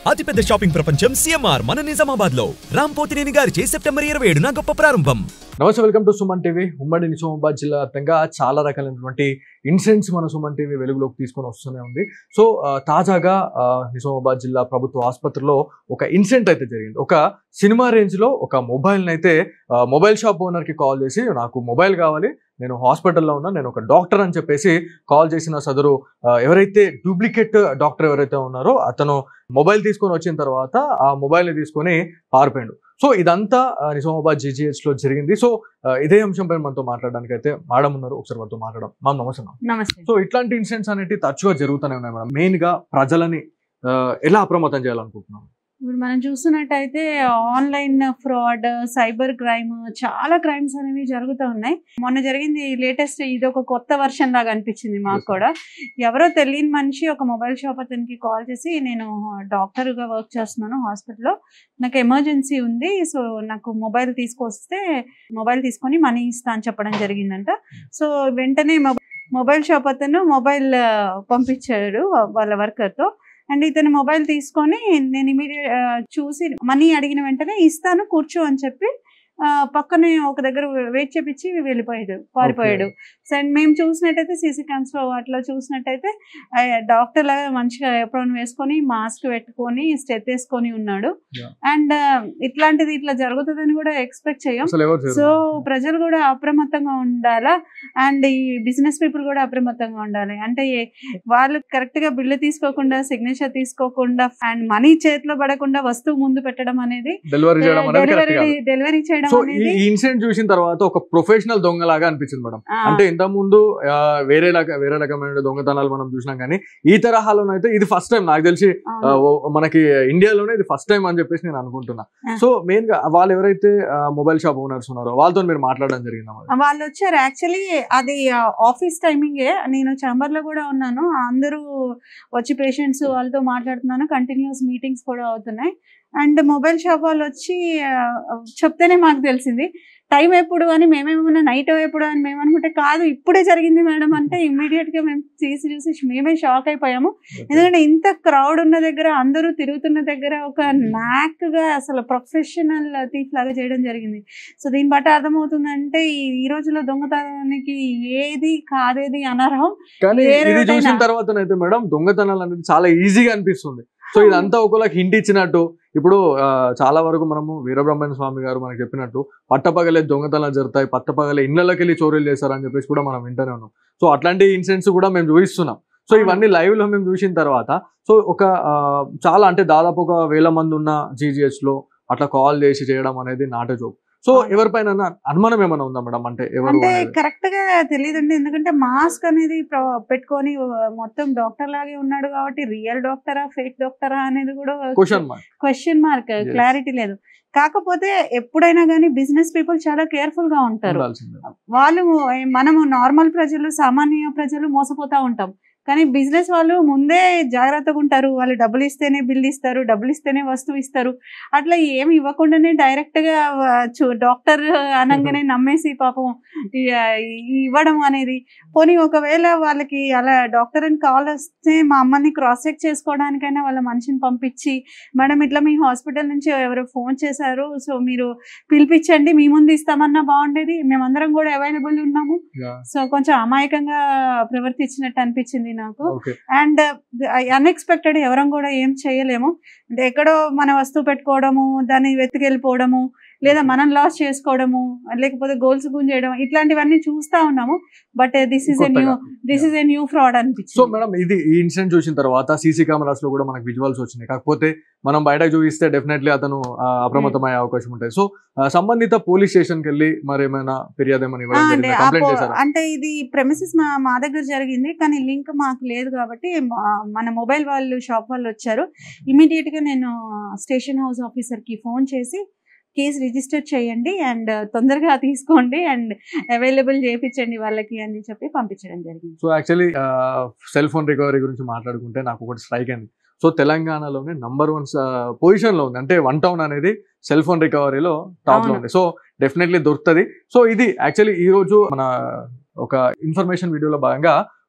అతిపెద్ద షాపింగ్ ప్రపంచం సిఎంఆర్ మన నిజామాబాద్ లో రామ్ పోతినేని గారిచే సెప్టెంబర్ ఇరవై ఏడున గొప్ప ప్రారంభం నమస్తే వెల్కమ్ టు సుమన్ టీవీ ఉమ్మడి నిజామాబాద్ జిల్లా వ్యాప్తంగా చాలా రకాలైనటువంటి ఇన్సిడెంట్స్ మన సుమన్ టీవీ వెలుగులోకి తీసుకొని వస్తూనే ఉంది సో ఆ, తాజాగా ఆ, నిజామాబాద్ జిల్లా ప్రభుత్వ ఆసుపత్రిలో ఒక ఇన్సిడెంట్ అయితే జరిగింది ఒక సినిమా రేంజ్ లో ఒక మొబైల్ అయితే ఆ, మొబైల్ షాప్ ఓనర్ కి కాల్ చేసి నాకు మొబైల్ కావాలి నేను హాస్పిటల్లో ఉన్నా నేను ఒక డాక్టర్ అని చెప్పేసి కాల్ చేసిన సదరు ఆ, ఎవరైతే డూప్లికేట్ డాక్టర్ ఎవరైతే ఉన్నారో అతను మొబైల్ తీసుకొని వచ్చిన తర్వాత ఆ మొబైల్ ని తీసుకొని పారిపోయాడు సో ఇదంతా ఆ, నిజామాబాద్ జీజీహెచ్ లో జరిగింది సో ఆ, ఇదే అంశంపై మనతో మాట్లాడడానికి అయితే మేడం ఉన్నారు ఒకసారి మనతో మాట్లాడడం మా నమస్తే ma'am. నమస్తే సో ఇట్లాంటి ఇన్సిడెంట్స్ అనేవి తరచుగా జరుగుతూనే ఉన్నాయి మేడం మెయిన్ గా ప్రజలని ఆ, ఎలా అప్రమత్తం చేయాలనుకుంటున్నాం ఇప్పుడు మనం చూస్తున్నట్టయితే ఆన్లైన్ ఫ్రాడ్ సైబర్ క్రైమ్ చాలా క్రైమ్స్ అనేవి జరుగుతూ ఉన్నాయి మొన్న జరిగింది లేటెస్ట్ ఇది ఒక కొత్త వర్షన్ లాగా అనిపించింది మాకు Yes, ma'am. కూడా ఎవరో తెలియని మనిషి ఒక మొబైల్ షాప్ అతనికి కాల్ చేసి నేను డాక్టర్గా వర్క్ చేస్తున్నాను హాస్పిటల్లో నాకు ఎమర్జెన్సీ ఉంది సో నాకు మొబైల్ తీసుకొస్తే మొబైల్ తీసుకొని మనీ ఇస్తా అని చెప్పడం జరిగిందంట సో వెంటనే మొబైల్ షాప్ అతను మొబైల్ పంపించాడు వాళ్ళ వర్కర్తో అండ్ ఇతను మొబైల్ తీసుకొని నేను ఇమీడియట్ చూసి మనీ అడిగిన వెంటనే ఇస్తాను కూర్చో అని చెప్పి ఆ, పక్కనే ఒక దగ్గర వెయిట్ చేపించి వెళ్ళిపోయాడు పారిపోయాడు సో అండ్ మేము చూసినట్టయితే సీసీ క్యామ్స్ లో వాటిలో చూసినట్టయితే ఆ, డాక్టర్ లాగా మంచిగా ఎప్రోన్ వేసుకొని మాస్క్ పెట్టుకొని స్టెత్ వేసుకొని ఉన్నాడు Yeah. అండ్ ఇట్లాంటిది ఇట్లా జరుగుతుందని కూడా ఎక్స్పెక్ట్ చేయం అసలు ఎవరు చేయరు? సో ప్రజలు కూడా అప్రమత్తంగా ఉండాలా అండ్ ఈ బిజినెస్ పీపుల్ కూడా అప్రమత్తంగా ఉండాలి అంటే ఏ- వాళ్ళు కరెక్ట్ గా బిల్లు తీసుకోకుండా సిగ్నేచర్ తీసుకోకుండా అండ్ మనీ చేతిలో పడకుండా వస్తువు ముందు పెట్టడం అనేది డెలివరీ చేయడం అనేది correct డెలివరీ కాదు. డెలివరీ చేయడం సో ఈ అనేది ఇన్సిడెంట్ చూసిన తర్వాత ఒక ప్రొఫెషనల్ దొంగలాగా అనిపించింది మేడం ఆ, అంటే ఇంత ముందు ఆ, వేరే రక వేరే రకమైన దొంగతనాలు మనం చూసినాం కానీ ఈ తరహాలోనైతే ఇది ఫస్ట్ టైం నాకు తెలిసి ఆ, అవును. ఓ- మనకి ఇండియాలోనే ఇది ఫస్ట్ టైం అని చెప్పేసి నేను అనుకుంటున్నా ఆ. సో మెయిన్ గా వాళ్ళు ఎవరైతే మొబైల్ షాప్ ఓనర్స్ ఉన్నారో వాళ్ళతో మీరు మాట్లాడడం జరిగిందా మరి? వాళ్ళు వచ్చారు యాక్చువల్లీ అది ఆఫీస్ టైమింగే నేను చాంబర్ లో కూడా ఉన్నాను అందరూ వచ్చి పేషెంట్స్ వాళ్ళతో మాట్లాడుతున్నాను కంటిన్యూస్ మీటింగ్స్ కూడా అవుతున్నాయి అండ్ మొబైల్ షాప్ వాళ్ళు వచ్చి ఆ, చెప్తేనే మాకు తెలిసింది టైం ఎప్పుడు అని మేమేమన్నా నైట్ ఎప్పుడు అని మేము అనుకుంటే కాదు ఇప్పుడే జరిగింది మేడం అంటే ఇమ్మీడియట్ గా మేము తీసి చూసి మేమే షాక్ అయిపోయాము ఎందుకంటే ఇంత క్రౌడ్ ఉన్న దగ్గర అందరూ తిరుగుతున్న దగ్గర ఒక నాక్ గా అసలు ప్రొఫెషనల్ థీఫ్ లాగా చేయడం జరిగింది సో దీన్ని బట్టి అర్థమవుతుందంటే ఈ ఈ రోజుల్లో దొంగతనానికి ఏది కాదేది అనర్హం కానీ వేరే ఇది చూసిన ఏదైనా- తర్వాతనైతే మేడం దొంగతనాలు అనేది చాలా ఈజీగా అనిపిస్తుంది సో ఇదంతా ఒకళ్ళకి హింట్ ఇచ్చినట్టు ఇప్పుడు ఆ, చాలా వరకు మనము వీరబ్రహ్మణ్య స్వామి గారు మనకు చెప్పినట్టు పట్టపగలే దొంగతనాలు జరుగుతాయి పట్టపగలే ఇళ్ళకి వెళ్ళి చోరీలు చేస్తారని చెప్పేసి కూడా మనం వింటూనే ఉన్నాం సో అట్లాంటి ఇన్సిడెంట్స్ కూడా మేము చూపిస్తున్నాం సో ఇవన్నీ లైవ్ లో మేము చూసిన తర్వాత సో ఒక ఆ, చాలా అంటే దాదాపు ఒక వేల మంది ఉన్న జీజీహెచ్ లో అట్లా కాల్ చేసి చేయడం అనేది నాట జోక్ సో అవును. ఎవరిపైన అనుమానం ఏమైనా ఉందా మేడం అంటే ఎవరు అంటే అనేది? కరెక్ట్ గా తెలియదండి ఎందుకంటే మాస్క్ అనేది ప్ర- పెట్టుకొని మొత్తం డాక్టర్ లాగే ఉన్నాడు కాబట్టి రియల్ డాక్టరా ఫేక్ డాక్టరా అనేది కూడా question mark question mark Yes. Clarity లేదు కాకపోతే ఎప్పుడైనా కానీ బిజినెస్ పీపుల్ చాలా కేర్ఫుల్ గా ఉంటారు ఉండాల్సిందే వాళ్ళు మనము నార్మల్ ప్రజలు సామాన్య ప్రజలు మోసపోతా ఉంటాం కానీ బిజినెస్ వాళ్ళు ముందే జాగ్రత్తగా ఉంటారు వాళ్ళు డబ్బులు ఇస్తేనే బిల్ ఇస్తారు డబ్బులు ఇస్తేనే వస్తువు ఇస్తారు అట్లా ఏమి ఇవ్వకుండానే డైరెక్ట్ గా డాక్టర్ అనగానే నమ్మేసి పాపం ఇ- ఇ- ఇవ్వడం అనేది పోనీ ఒకవేళ వాళ్ళకి అలా డాక్టర్ అని కాల్ వస్తే మా అమ్మని క్రాస్ చెక్ చేసుకోవడానికైనా వాళ్ళ మనిషిని పంపించి మేడం ఇట్లా మీ హాస్పిటల్ నుంచి ఎవరో ఫోన్ చేశారు సో మీరు పిలిపించండి మీ ముందు ఇస్తామన్నా బాగుండేది మేమందరం కూడా అవైలబుల్ ఉన్నాము సో కొంచెం అమాయకంగా ప్రవర్తించినట్టు అనిపించింది నాకు ఓకే అండ్ అన్ఎక్స్పెక్టెడ్ ఎవరం కూడా ఏం చేయలేము అంటే ఎక్కడో మన వస్తువు పెట్టుకోవడము దాన్ని వెతికెళ్ళిపోవడము లేదా మనం లాస్ చేసుకోవడము లేకపోతే గోల్స్ గుంజేయడం ఇట్లాంటివన్నీ చూస్తా ఉన్నాము but this is a new కొత్తగా. This is a new fraud so అనిపించింది మేడం ఇది ఈ ఇన్సిడెంట్ చూసిన తర్వాత సీసీ కెమెరాస్ లో కూడా మనకు విజువల్స్ వచ్చినాయి కాకపోతే మనం బయట చూపిస్తే డెఫినెట్లీ అతను ఆ, అప్రమత్తమయ్యే అవకాశం ఉంటుంది సో ఆ, సంబంధిత పోలీస్ స్టేషన్ కి వెళ్ళి మరి ఏమైనా ఫిర్యాదు ఏమైనా ఆ, ఇవ్వడం అంటే జరిగిందా? ఆ కంప్లైంట్ పో- చేశారా అంటే ఇది ప్రెమిసెస్ మా మా దగ్గర జరిగింది కానీ లింక్ మాకు లేదు కాబట్టి మా- మన మొబైల్ వాళ్ళు షాప్ వాళ్ళు వచ్చారు ఇమీడియట్ గా నేను స్టేషన్ హౌస్ ఆఫీసర్ కి ఫోన్ చేసి కేసు రిజిస్టర్ చేయండి అండ్ తొందరగా తీసుకోండి అండ్ అవైలబుల్ చేయించండి వాళ్ళకి అని చెప్పి పంపించడం జరిగింది so actually cell phone recovery గురించి మాట్లాడుకుంటే నాకు ఒకటి స్ట్రైక్ అయింది సో తెలంగాణలోనే నంబర్ వన్ పొజిషన్ లో ఉంది అంటే వన్ టౌన్ అనేది సెల్ ఫోన్ రికవరీలో టాప్ లో అవును. ఉంది సో డెఫినెట్లీ దొరుకుతుంది సో ఇది యాక్చువల్లీ ఈ రోజు మన ఒక ఇన్ఫర్మేషన్ వీడియోలో భాగంగా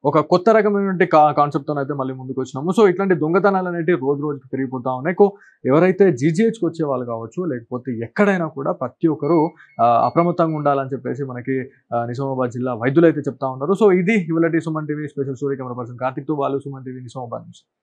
ఒక కొత్త రకమైనటువంటి కా కాన్సెప్ట్తో అయితే మళ్ళీ ముందుకు వచ్చినాము సో ఇట్లాంటి దొంగతనాలు అనేవి రోజు రోజుకి పెరిగిపోతా ఉన్నాయి కో ఎవరైతే జీజీహెచ్కి వచ్చే వాళ్ళు కావచ్చు లేకపోతే ఎక్కడైనా కూడా ప్రతి ఒక్కరూ ఆ, అప్రమత్తంగా ఉండాలని చెప్పేసి మనకి ఆ, నిజామాబాద్ జిల్లా వైద్యులు అయితే చెప్తా ఉన్నారు సో ఇది ఇవాళ Suman TV special story camera person కార్తిక్తో వాళ్ళు సుమన్ టీవీ నిజామాబాద్ నుంచి